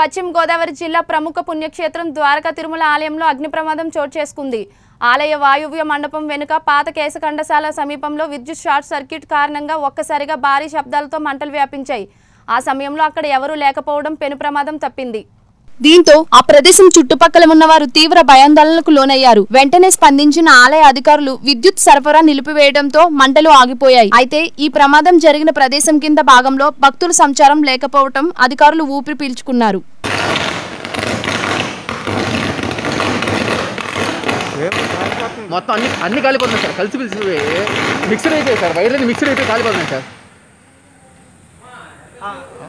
పశ్చిమ గోదావరి జిల్లా ప్రముఖ పుణ్యక్షేత్రం ద్వారకా తిరుమల ఆలయంలో అగ్ని ప్రమాదం చోటు చేసుకుంది ఆలయ వాయువ్య మండపం వెనుక పాత కేశఖండశాల సమీపంలో విద్యుత్ షార్ట్ సర్క్యూట్ కారణంగా ఒక్కసారిగా భారీ శబ్దాలతో మంటలు వ్యాపించాయి ఆ సమయంలో అక్కడ ఎవరూ లేకపోవడం పెను ప్రమాదం తప్పింది దీంతో ఆ ప్రదేశం చుట్టుపక్కల ఉన్న వారు తీవ్ర భయాందోళనకు లోనయ్యారు వెంటనే స్పందించిన ఆలయ అధికారులు విద్యుత్ సరఫరా నిలిపివేయడంతో మంటలు ఆగిపోయాయి అయితే ఈ ప్రమాదం జరిగిన ప్రదేశం కింద భాగంలో భక్తుల సంచారం లేకపోవడం అధికారులు ఊపిరి పీల్చుకున్నారు మొత్తం అన్ని అన్ని కాలిపోతున్నాయి సార్ కలిసి పిలిచి మిక్సర్ అయిపోయాయి సార్ వైర్లన్నీ మిక్సర్ అయిపోయి కాలిపోతున్నాయి సార్